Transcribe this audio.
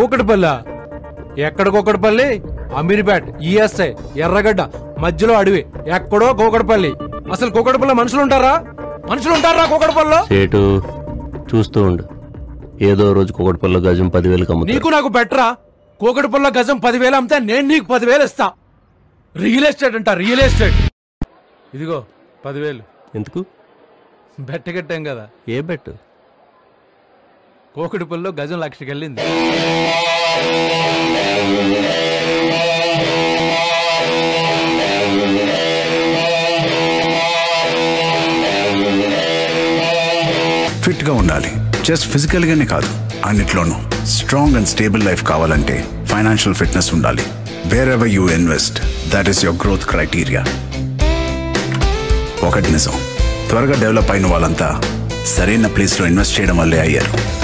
కూకటిపల్లి ఎక్కడ కూకటిపల్లి అమీర్పేట్ ఈఎస్ఐ ఎర్రగడ్డ మధ్యలో అడవి ఎక్కడో కూకటిపల్లి అసలు కూకటిపల్లి మనుషులు ఉంటారా మనుషులు ఉంటారా కూకటిపల్లిలో సేటు చూస్తూ ఉండు ఏదో రోజు కుకటిపల్లి గజం పదివేలకు అమ్ముతా నీకు నాకు బెటరా కూకటిపల్లి గజం పదివేలు అమ్మితే నేను నీకు పదివేలు ఇస్తా రియల్ ఎస్టేట్ అంట రియల్ ఎస్టేట్ ఇదిగో పదివేలు ఎందుకు బెట్ట కట్టాం కదా ఏ బెట్ కోకటిపల్లిలో గజం లక్షకి వెళ్ళింది ఫిట్ గా ఉండాలి జస్ట్ ఫిజికల్ గానే కాదు అన్నిట్లోనూ స్ట్రాంగ్ అండ్ స్టేబుల్ లైఫ్ కావాలంటే ఫైనాన్షియల్ ఫిట్నెస్ ఉండాలి wherever you invest that is your growth criteria ఒకటి నిజం త్వరగా డెవలప్ అయిన వాళ్ళంతా సరైన ప్లేస్లో ఇన్వెస్ట్ చేయడం వల్లే అయ్యారు